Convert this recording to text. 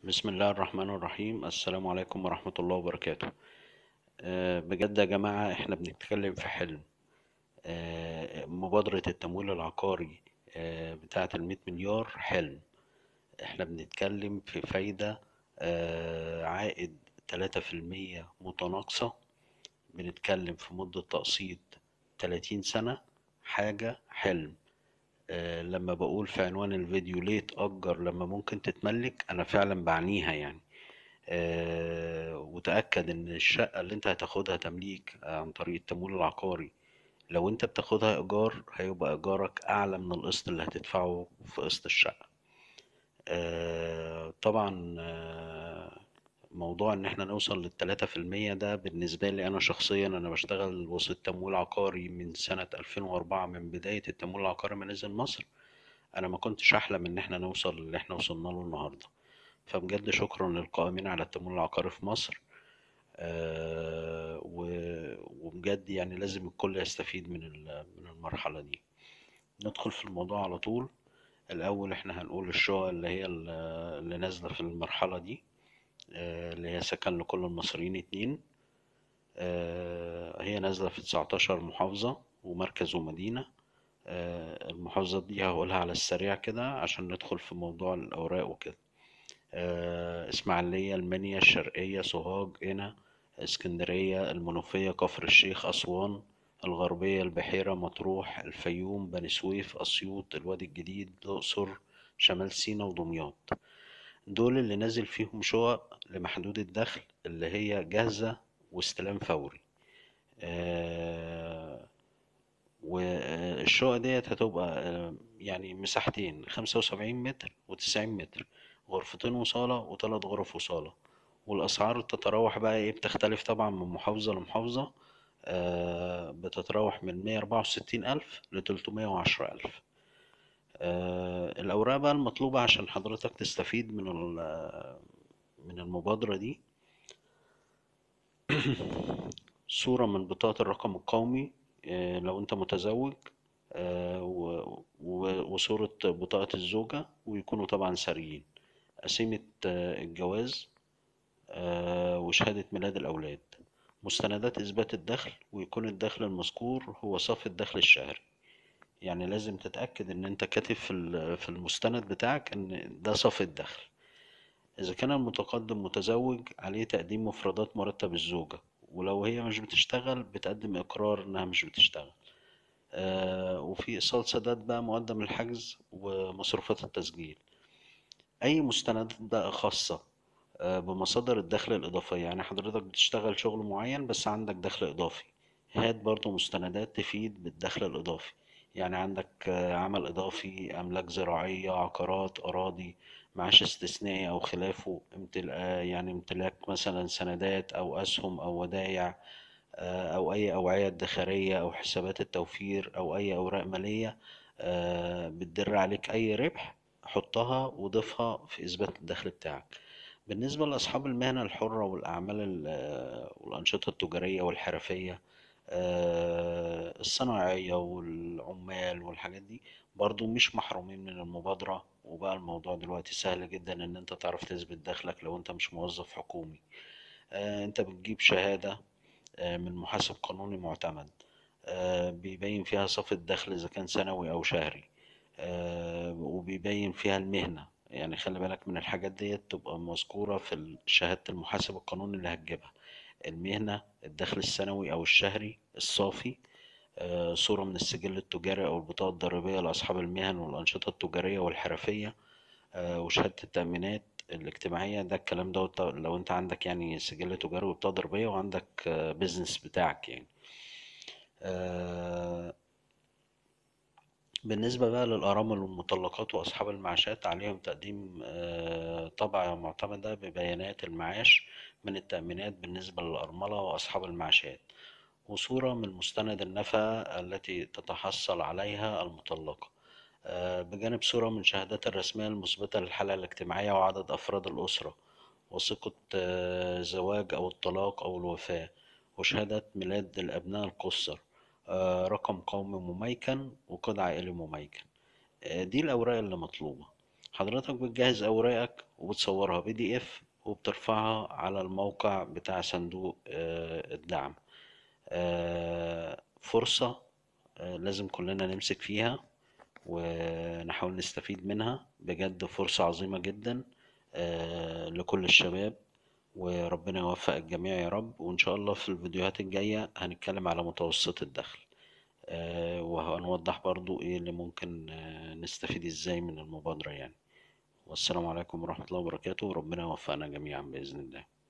بسم الله الرحمن الرحيم السلام عليكم ورحمة الله وبركاته أه بجد يا جماعة احنا بنتكلم في حلم أه مبادرة التمويل العقاري أه بتاعة المية مليار حلم احنا بنتكلم في فايدة أه عائد تلاتة في المية متناقصة بنتكلم في مدة تقسيط تلاتين سنة حاجة حلم آه، لما بقول في عنوان الفيديو ليه تأجر لما ممكن تتملك أنا فعلا بعنيها يعني آه، وتأكد إن الشقة اللي أنت هتاخدها تمليك عن طريق التمويل العقاري لو أنت بتاخدها إيجار هيبقى إيجارك أعلى من القسط اللي هتدفعه في قسط الشقة آه، طبعا آه، موضوع إن احنا نوصل للتلاتة في المية ده بالنسبة لي أنا شخصيا أنا بشتغل وسيط تمويل عقاري من سنة 2004 من بداية التمويل العقاري ما نزل مصر انا ما كنتش احلم ان احنا نوصل اللي احنا وصلنا له النهارده فبجد شكرا للقائمين على التمويل العقاري في مصر آه و- وبجد يعني لازم الكل يستفيد من ال- من المرحله دي ندخل في الموضوع على طول الاول احنا هنقول الشقق اللي هي ال- اللي نازله في المرحله دي آه اللي هي سكن لكل المصريين اتنين آه هي نازله في 19 محافظه ومركز ومدينه آه، المحافظات دي هقولها على السريع كده عشان ندخل في موضوع الأوراق وكده آه، إسماعيلية المنيا الشرقية سوهاج قنا اسكندرية المنوفية كفر الشيخ أسوان الغربية البحيرة مطروح الفيوم بني سويف أسيوط الوادي الجديد الأقصر شمال سيناء ودمياط دول اللي نازل فيهم شقق لمحدود الدخل اللي هي جاهزة واستلام فوري آه، والشقة ديت هتبقى آه، يعني مساحتين خمسة وسبعين متر وتسعين متر غرفتين وصالة وثلاث غرف وصالة والأسعار تتراوح بقى إيه بتختلف طبعا من محافظة لمحافظة آه، بتتراوح من مية أربعة وستين ألف لتلتمية وعشرة ألف آه، الأوراق بقى المطلوبة عشان حضرتك تستفيد من ال- من المبادرة دي صورة من بطاقة الرقم القومي آه، لو أنت متزوج آه، و- و- وصورة بطاقة الزوجة ويكونوا طبعا ساريين قسيمة آه، الجواز آه، وشهادة ميلاد الأولاد مستندات إثبات الدخل ويكون الدخل المذكور هو صافي الدخل الشهري يعني لازم تتأكد إن أنت كاتب في ال- في المستند بتاعك إن ده صافي الدخل إذا كان المتقدم متزوج عليه تقديم مفردات مرتب الزوجة ولو هي مش بتشتغل بتقدم إقرار إنها مش بتشتغل آه، وفي إيصال سداد بقى مقدم الحجز ومصروفات التسجيل أي مستندات بقى خاصة آه، بمصادر الدخل الإضافية يعني حضرتك بتشتغل شغل معين بس عندك دخل إضافي هات برضو مستندات تفيد بالدخل الإضافي يعني عندك آه، عمل إضافي أملاك زراعية عقارات أراضي معاش استثنائي أو خلافه امتل... آه، يعني امتلاك مثلا سندات أو أسهم أو ودايع آه، أو أي أوعية ادخارية أو حسابات التوفير أو أي أوراق مالية آه، بتدر عليك أي ربح حطها وضيفها في إثبات الدخل بتاعك بالنسبة لأصحاب المهنة الحرة والأعمال ال- آه، والأنشطة التجارية والحرفية آه، الصناعية والعمال والحاجات دي برضو مش محرومين من المبادرة وبقى الموضوع دلوقتي سهل جدا إن أنت تعرف تثبت دخلك لو أنت مش موظف حكومي آه، أنت بتجيب شهادة آه، من محاسب قانوني معتمد آه، بيبين فيها صافي الدخل إذا كان سنوي أو شهري آه، وبيبين فيها المهنة يعني خلي بالك من الحاجات ديت تبقى مذكورة في شهادة المحاسب القانوني اللي هتجيبها المهنة الدخل السنوي أو الشهري الصافي آه، صورة من السجل التجاري أو البطاقة الضريبية لأصحاب المهن والأنشطة التجارية والحرفية آه، وشهادة التأمينات الاجتماعية ده الكلام ده لو أنت عندك يعني سجل تجاري وبطاقة ضريبية وعندك بيزنس بتاعك يعني آه، بالنسبة بقى للأرامل والمطلقات وأصحاب المعاشات عليهم تقديم آه، طبعة معتمدة ببيانات المعاش من التأمينات بالنسبة للأرملة وأصحاب المعاشات وصورة من مستند النفقة التي تتحصل عليها المطلقة آه، بجانب صورة من شهادات الرسمية المثبتة للحالة الاجتماعية وعدد أفراد الأسرة وثيقة آه، زواج أو الطلاق أو الوفاة وشهادة ميلاد الأبناء القُصّر آه، رقم قومي مميكن وقيد عائلي مميكن آه، دي الأوراق اللي مطلوبة حضرتك بتجهز أوراقك وبتصورها بي دي اف وبترفعها على الموقع بتاع صندوق آه، الدعم آه، فرصة آه، لازم كلنا نمسك فيها ونحاول نستفيد منها بجد فرصة عظيمة جدا آه، لكل الشباب وربنا يوفق الجميع يا رب وإن شاء الله في الفيديوهات الجاية هنتكلم على متوسط الدخل آه، وهنوضح برضو ايه اللي ممكن آه، نستفيد ازاي من المبادرة يعني والسلام عليكم ورحمة الله وبركاته وربنا يوفقنا جميعا بإذن الله